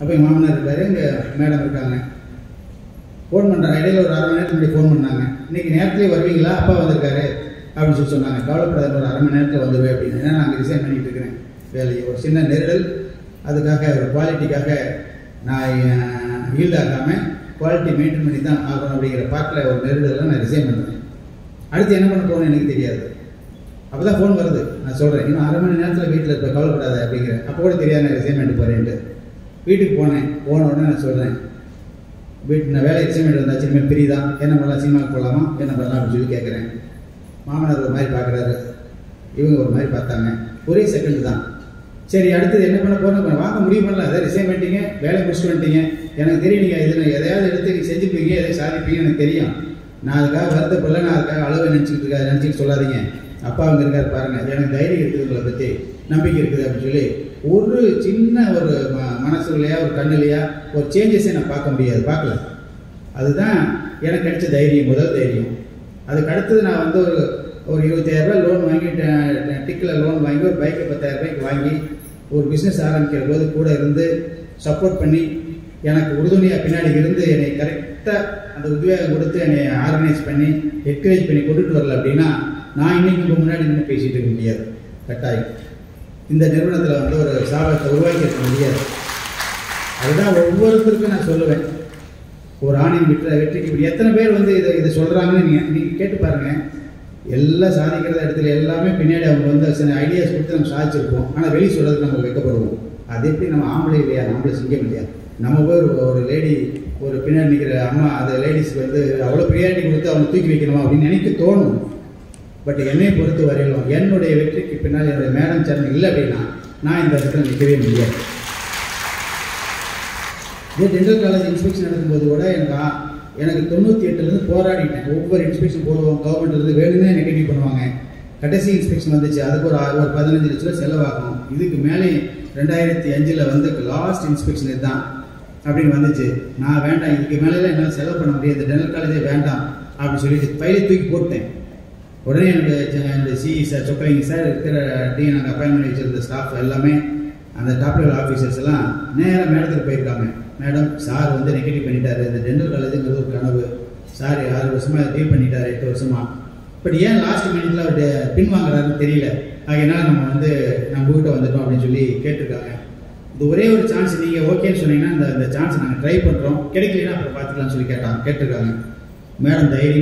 அப்போ எங்கள் மாமனார் இருக்காரு இங்கே மேடம் இருக்காங்க ஃபோன் பண்ணுறாங்க இடையில ஒரு அரை மணி நேரத்துக்கு முன்னாடி ஃபோன் பண்ணாங்க இன்னைக்கு நேரத்துலேயே வருவீங்களா அப்பா வந்திருக்காரு அப்படின்னு சொல்லி சொன்னாங்க கவலைப்படாத ஒரு அரை மணி நேரத்தில் வந்துடுவேன் அப்படின்னு ஏன்னா நான் ரிசைன் பண்ணிட்டு இருக்கிறேன் வேலையை ஒரு சின்ன நெருடல் அதுக்காக ஒரு குவாலிட்டிக்காக நான் ஈல்ட் ஆகாமல் குவாலிட்டி மெயின்டைன் பண்ணி தான் ஆகணும் அப்படிங்கிற பார்ட்டில் ஒரு நெருடலை நான் ரிசைன் பண்ணுறேன் அடுத்து என்ன பண்ண போகணும்னு எனக்கு தெரியாது அப்போ தான் ஃபோன் வருது நான் சொல்கிறேன் இன்னும் அரை மணி நேரத்தில் வீட்டில் இருப்ப கவலைப்படாத அப்படிங்கிறேன் அப்போ கூட தெரியாது நான் ரிசைன் பண்ணிட்டு போகிறேன்ட்டு வீட்டுக்கு போனேன் போன உடனே நான் சொல்கிறேன் வீட்டு நான் வேலை ரிசைன்மெண்ட் வந்தாச்சு இனிமேல் ஃப்ரீ தான் என்ன பண்ணலாம் சினிமாவுக்கு போகலாமா என்ன பண்ணலாம் அப்படின்னு சொல்லி கேட்குறேன் மாமனார் ஒரு மாதிரி பார்க்குறாரு இவங்க ஒரு மாதிரி பார்த்தாங்க ஒரே செகண்ட் தான் சரி அடுத்தது என்ன பண்ண போகிறோம் வாங்க முடிவு பண்ணலாம் அதை ரிசைன் பண்ணிட்டீங்க வேலை முடிச்சுட்டு வந்துட்டீங்க எனக்கு தெரியும் நீங்கள் இதில் எதையாவது எடுத்து நீங்கள் செஞ்சுப்பீங்க எதை சாதிப்பீங்கன்னு எனக்கு தெரியும் நான் அதுக்காக வருத்தப்படல நான் அதுக்காக அளவு நினச்சிக்கிட்டு இருக்கா நினச்சிட்டு சொல்லாதீங்க அப்பா அவங்க இருக்காரு பாருங்க எனக்கு தைரியம் இருக்குது உங்களை பற்றி நம்பிக்கை இருக்குது அப்படின்னு சொல்லி ஒரு சின்ன ஒரு ம மனசுலையா ஒரு கண்ணுலையா ஒரு சேஞ்சஸை நான் பார்க்க முடியாது பார்க்கல அதுதான் எனக்கு கிடைச்ச தைரியம் முதல் தைரியம் அதுக்கு அடுத்தது நான் வந்து ஒரு ஒரு இருபத்தாயிரரூபா லோன் வாங்கி டிக்கில் லோன் வாங்கி ஒரு பைக்கை பத்தாயிரம் ரூபாய்க்கு வாங்கி ஒரு பிஸ்னஸ் ஆரம்பிக்கிற போது கூட இருந்து சப்போர்ட் பண்ணி எனக்கு உறுதுணையாக பின்னாடி இருந்து என்னை கரெக்டாக அந்த உத்வேகம் கொடுத்து என்னை ஆர்கனைஸ் பண்ணி என்கரேஜ் பண்ணி கொண்டுட்டு வரல அப்படின்னா நான் இன்னைக்கு உங்க முன்னாடி நின்று பேசிட்டு இருக்க முடியாது கட்டாயம் இந்த நிறுவனத்தில் வந்து ஒரு சாபத்தை உருவாக்கி இருக்க முடியாது அதுதான் ஒவ்வொருத்தருக்கும் நான் சொல்லுவேன் ஒரு ஆணின் வெற்றி வெற்றிக்கு இப்படி எத்தனை பேர் வந்து இதை இதை சொல்கிறாங்கன்னு நீங்கள் நீங்கள் கேட்டு பாருங்கள் எல்லாம் சாதிக்கிறத இடத்துல எல்லாமே பின்னாடி அவங்க வந்து சில ஐடியாஸ் கொடுத்து நம்ம சாதிச்சிருப்போம் ஆனால் வெளியே சொல்கிறதுக்கு நம்ம வைக்கப்படுவோம் அது எப்படி நம்ம ஆம்பளை இல்லையா நம்மளை சிங்கம் இல்லையா நம்ம போய் ஒரு ஒரு லேடி ஒரு பின்னாடி நிற்கிற அம்மா அந்த லேடிஸ்க்கு வந்து அவ்வளோ ப்ரியாரிட்டி கொடுத்து அவங்க தூக்கி வைக்கணுமா அப்படின்னு நினைக்க தோணும் பட் என்னை பொறுத்த வரையிலும் என்னுடைய வெற்றிக்கு பின்னால் என்னுடைய மேடம் சரண் இல்லை அப்படின்னா நான் இந்த இடத்துல நிற்கவே முடியாது இதே டென்டல் காலேஜ் இன்ஸ்பெக்ஷன் நடக்கும்போது கூட எனக்கு ஆ- எனக்கு தொண்ணூற்றி எட்டுலேருந்து போராடிட்டேன் ஒவ்வொரு இன்ஸ்பெக்ஷன் போடுவோம் கவர்மெண்ட்லேருந்து வேணும்னே நெகட்டிவ் பண்ணுவாங்க கடைசி இன்ஸ்பெக்ஷன் வந்துச்சு அதுக்கு ஒரு ஆ- ஒரு பதினஞ்சு லட்ச ரூபா செலவாகும் இதுக்கு மேலே ரெண்டாயிரத்தி அஞ்சில் வந்து லாஸ்ட் இன்ஸ்பெக்ஷன் இதுதான் அப்படின்னு வந்துச்சு நான் வேண்டாம் இதுக்கு மேலே என்னால் செலவு பண்ண முடியாது இந்த டென்டல் காலேஜே வேண்டாம் அப்படின்னு சொல்லிட்டு ஃபைலை தூக்கி போட்டேன் உடனே என்னுடைய ஜ- இந்த சிஇ சார் சொக்கலிங்க சார் இருக்கிற டீன் அங்கே அப்பாயின்மெண்ட் வச்சிருந்த ஸ்டாஃப் எல்லாமே அந்த டாப் லெவல் ஆஃபீஸர்ஸ் எல்லாம் நேராக மேடத்துக்கு போயிருக்காங்க மேடம் சார் வந்து நெகட்டிவ் பண்ணிட்டாரு இந்த டென்டல் காலேஜுங்கிறது ஒரு கனவு சார் ஆறு வருஷமாக டீல் பண்ணிட்டாரு எட்டு வருஷமா பட் ஏன் லாஸ்ட் மினிட்ல அவர் பின் வாங்குறாருன்னு தெரியல அதனால நம்ம வந்து நம்ம உங்ககிட்ட வந்துட்டோம் அப்படின்னு சொல்லி கேட்டிருக்காங்க இது ஒரே ஒரு சான்ஸ் நீங்கள் ஓகேன்னு சொன்னீங்கன்னா இந்த இந்த சான்ஸ் நாங்கள் ட்ரை பண்ணுறோம் கிடைக்கலன்னா அப்புறம் பார்த்துக்கலாம்னு சொல்லி கேட்டாங்க கேட்டிருக்காங்க மேடம் தைரியம்